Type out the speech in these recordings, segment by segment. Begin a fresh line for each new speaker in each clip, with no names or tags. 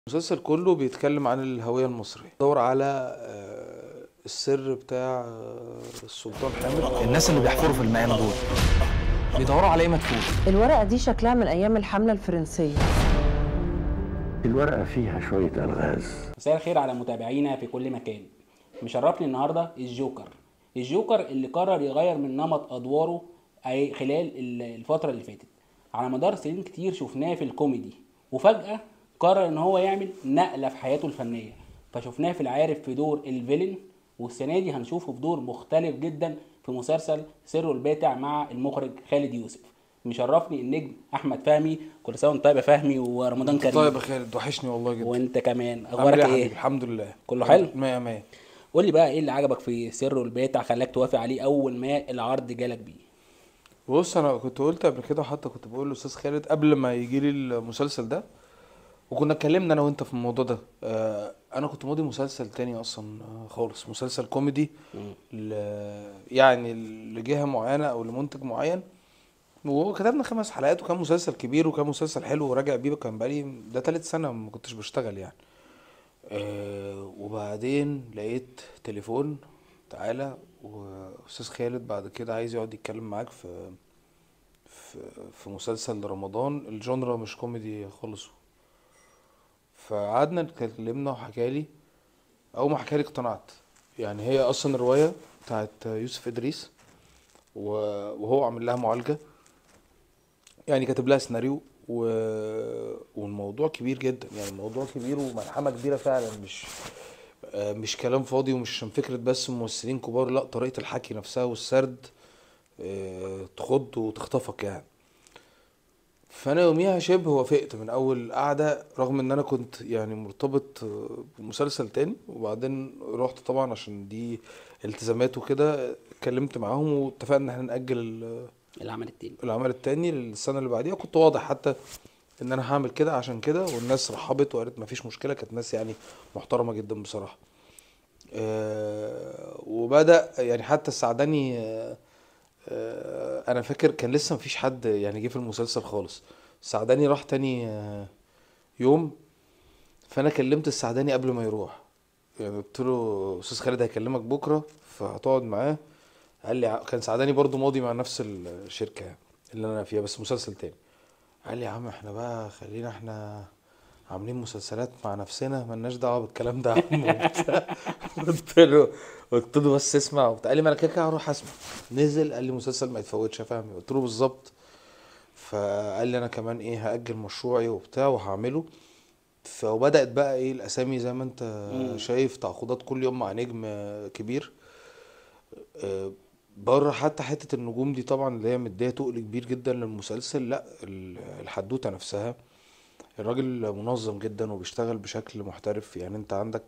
المسلسل كله بيتكلم عن الهوية المصرية دور على آه، السر بتاع آه، السلطان حامد
الناس اللي بيحفروا في المقام دول بيدوروا على ايه مدفون
الورقة دي شكلها من أيام الحملة الفرنسية
الورقة فيها شوية ألغاز
مساء الخير على متابعينا في كل مكان مشرفني النهارده الجوكر الجوكر اللي قرر يغير من نمط ادواره اي خلال ال- الفتره اللي فاتت على مدار سنين كتير شفناه في الكوميدي وفجاه قرر ان هو يعمل نقله في حياته الفنيه فشفناه في العارف في دور الفيلن والسنه دي هنشوفه في دور مختلف جدا في مسلسل سره الباتع مع المخرج خالد يوسف مشرفني النجم احمد فهمي كل سنه وانت طيب يا فهمي ورمضان كريم
طيب يا خالد وحشني والله جدا
وانت كمان
عامل
اخبارك
يا حبيبي؟
ايه
الحمد لله
كله حلو؟
مية مية
قول لي بقى ايه اللي عجبك في سر الباتع خلاك توافق عليه اول ما العرض جالك بيه
بص انا كنت قلت قبل كده حتى كنت بقول لاستاذ خالد قبل ما يجي لي المسلسل ده وكنا اتكلمنا انا وانت في الموضوع ده آه انا كنت ماضي مسلسل تاني اصلا آه، خالص مسلسل كوميدي ل... يعني لجهة معينة او لمنتج معين وكتبنا خمس حلقات وكان مسلسل كبير وكان مسلسل حلو وراجع بيه كان بقالي ده تالت سنة ما كنتش بشتغل يعني آه وبعدين لقيت تليفون تعالى واستاذ خالد بعد كده عايز يقعد يتكلم معاك في في في مسلسل رمضان الجونرا مش كوميدي خالص فقعدنا اتكلمنا وحكالي اول ما حكالي اقتنعت يعني هي اصلا الروايه بتاعت يوسف ادريس و- وهو عامل لها معالجه يعني كاتب لها سيناريو و... والموضوع كبير جدا يعني الموضوع كبير وملحمه كبيره فعلا مش آه، مش كلام فاضي ومش عشان فكره بس ممثلين كبار لا طريقه الحكي نفسها والسرد آه، تخض وتخطفك يعني فانا يوميها شبه وافقت من اول قعده رغم ان انا كنت يعني مرتبط آه، بمسلسل تاني وبعدين رحت طبعا عشان دي التزامات وكده اتكلمت معاهم واتفقنا ان احنا ناجل ال-
العمل التاني
العمل التاني للسنه اللي بعديها كنت واضح حتى ان انا هعمل كده عشان كده والناس رحبت وقالت مفيش مشكله كانت ناس يعني محترمه جدا بصراحه آه، وبدا يعني حتى السعداني آه، آه، انا فاكر كان لسه مفيش حد يعني جه في المسلسل خالص السعداني راح تاني آه، يوم فانا كلمت السعداني قبل ما يروح يعني قلت له استاذ خالد هيكلمك بكره فهتقعد معاه قال لي ع- كان سعداني برضو ماضي مع نفس الشركه يعني اللي انا فيها بس مسلسل تاني قال لي يا عم احنا بقى خلينا احنا عاملين مسلسلات مع نفسنا ملناش دعوه بالكلام ده يا عم وبتاع. قلت له قلت له بس اسمع وبتاع قال لي ما انا كده كده هروح اسمع نزل قال لي مسلسل ما يتفوتش يا فهمي قلت له بالظبط فقال لي انا كمان ايه هاجل مشروعي وبتاع وهعمله فبدات بقى ايه الاسامي زي ما انت شايف تعاقدات كل يوم مع نجم آه، كبير آه، بره حتى حته النجوم دي طبعا اللي هي مديه تقل كبير جدا للمسلسل لا ال- الحدوته نفسها الراجل منظم جدا وبيشتغل بشكل محترف يعني انت عندك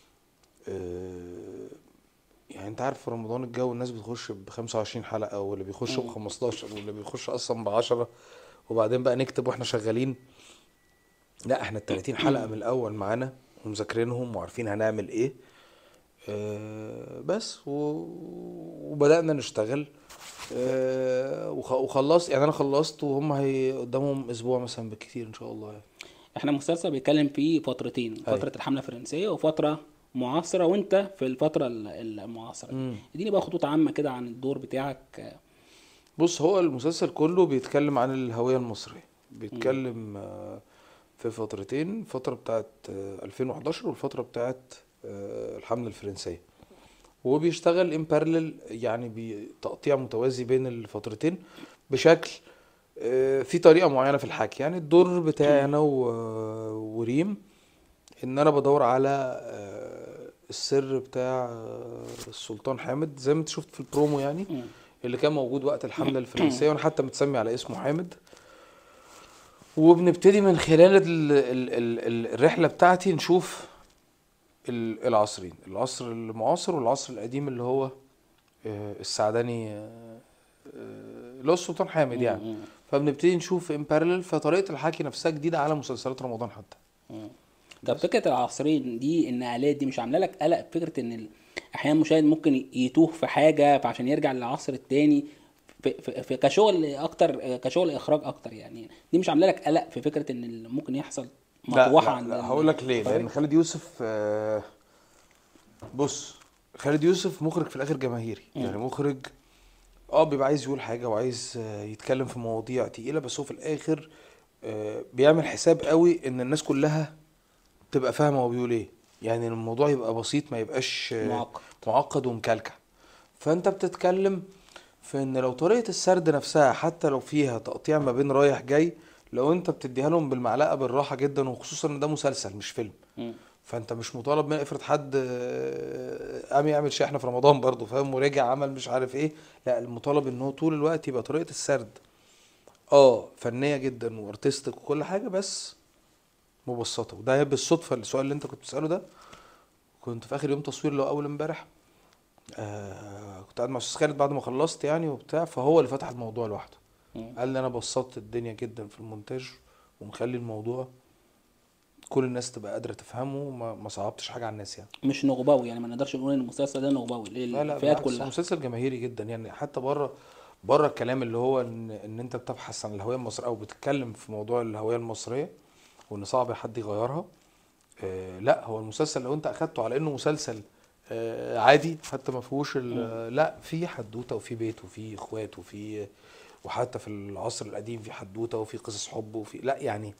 آه، يعني انت عارف في رمضان الجو الناس بتخش ب 25 حلقة واللي بيخش ب 15 واللي بيخش اصلا ب 10 وبعدين بقى نكتب واحنا شغالين لا احنا ال 30 حلقة من الاول معانا ومذاكرينهم وعارفين هنعمل ايه آه، بس و- وبدأنا نشتغل آه، وخ- وخلصت يعني انا خلصت وهم هي قدامهم اسبوع مثلا بالكتير ان شاء الله يعني.
احنا مسلسل بيتكلم فيه فترتين
أيوة.
فتره الحمله الفرنسيه وفتره معاصره وانت في الفتره ال- المعاصره دي. اديني بقى خطوط عامه كده عن الدور بتاعك
بص هو المسلسل كله بيتكلم عن الهوية المصرية بيتكلم آه، في فترتين فترة بتاعت آه، 2011 والفترة بتاعت آه، الحملة الفرنسية وبيشتغل ان بارلل يعني بتقطيع متوازي بين الفترتين بشكل آه، في طريقة معينة في الحكي يعني الدور بتاعي انا و- وريم ان انا بدور على آه، السر بتاع آه، السلطان حامد زي ما انت شفت في البرومو يعني اللي كان موجود وقت الحملة الفرنسية وانا حتى متسمي على اسمه حامد وبنبتدي من خلال ال ال ال ال الرحلة بتاعتي نشوف ال- العصرين العصر المعاصر والعصر القديم اللي هو آه، السعداني آه، آه، اللي هو السلطان حامد يعني فبنبتدي نشوف ان بارلل فطريقة الحكي نفسها جديدة على مسلسلات رمضان حتى
طب فكره العصرين دي النقلات دي مش عامله لك قلق فكره ان ال- احيانا المشاهد ممكن يتوه في حاجه فعشان يرجع للعصر التاني في, في, في كشغل اكتر كشغل اخراج اكتر يعني دي مش عامله لك قلق في فكره ان ال- ممكن يحصل
لا
مطروحه
لا,
عند
لا
ال-
هقول لك ليه
الفريق؟
لان خالد يوسف آه، بص خالد يوسف مخرج في الاخر جماهيري يعني مخرج اه بيبقى عايز يقول حاجه وعايز آه، يتكلم في مواضيع تقيله بس هو في الاخر آه، بيعمل حساب قوي ان الناس كلها تبقى فاهمه هو بيقول ايه يعني الموضوع يبقى بسيط ما يبقاش آه،
معقد.
معقد ومكلكع فانت بتتكلم في ان لو طريقه السرد نفسها حتى لو فيها تقطيع ما بين رايح جاي لو انت بتديها لهم بالمعلقه بالراحه جدا وخصوصا ان ده مسلسل مش فيلم
مم.
فانت مش مطالب من افرض حد آه، قام يعمل شحنه في رمضان برضه فاهم ورجع عمل مش عارف ايه لا المطالب ان هو طول الوقت يبقى طريقه السرد اه فنيه جدا وارتستيك وكل حاجه بس مبسطه وده بالصدفه السؤال اللي انت كنت بتساله ده كنت في اخر يوم تصوير اللي هو اول امبارح آه كنت قاعد مع استاذ خالد بعد ما خلصت يعني وبتاع فهو اللي فتح الموضوع لوحده
مم.
قال لي انا بسطت الدنيا جدا في المونتاج ومخلي الموضوع كل الناس تبقى قادره تفهمه وما ما صعبتش حاجه على الناس يعني
مش نغباوي يعني ما نقدرش نقول ان المسلسل ده نغباوي
لا لا
للفئات
بالعكس هو
كلها
مسلسل جماهيري جدا يعني حتى بره بره الكلام اللي هو ان ان انت بتبحث عن الهويه المصريه او بتتكلم في موضوع الهويه المصريه وان صعب حد يغيرها آه لا هو المسلسل لو انت اخدته على انه مسلسل آه عادي حتى ما فيهوش ال- لا في حدوته وفي بيت وفي اخوات وفي وحتى في العصر القديم في حدوته وفي قصص حب وفي لا يعني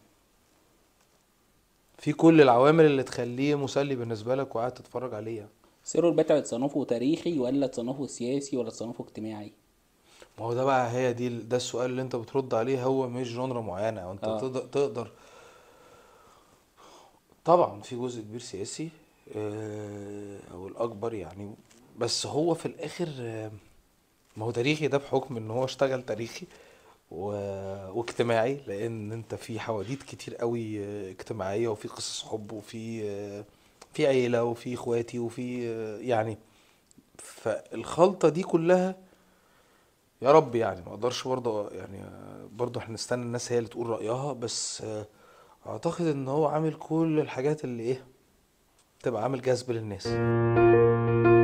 في كل العوامل اللي تخليه مسلي بالنسبه لك وقاعد تتفرج عليه يعني.
سيرو البتع تصنفه تاريخي ولا تصنفه سياسي ولا تصنفه اجتماعي
ما هو ده بقى هي دي ده السؤال اللي انت بترد عليه هو مش جونرا معينة وانت
آه.
تقدر تقدر طبعا في جزء كبير سياسي آه، او الاكبر يعني بس هو في الاخر آه، ما هو تاريخي ده بحكم ان هو اشتغل تاريخي و... واجتماعي لان انت في حواديت كتير قوي آه، اجتماعية وفي قصص حب وفي آه، في عيلة وفي اخواتي وفي آه، يعني فالخلطة دي كلها يا رب يعني ما اقدرش برضه يعني برضه احنا نستنى الناس هي اللي تقول رأيها بس آه، اعتقد ان هو عامل كل الحاجات اللي ايه تبقى عامل جذب للناس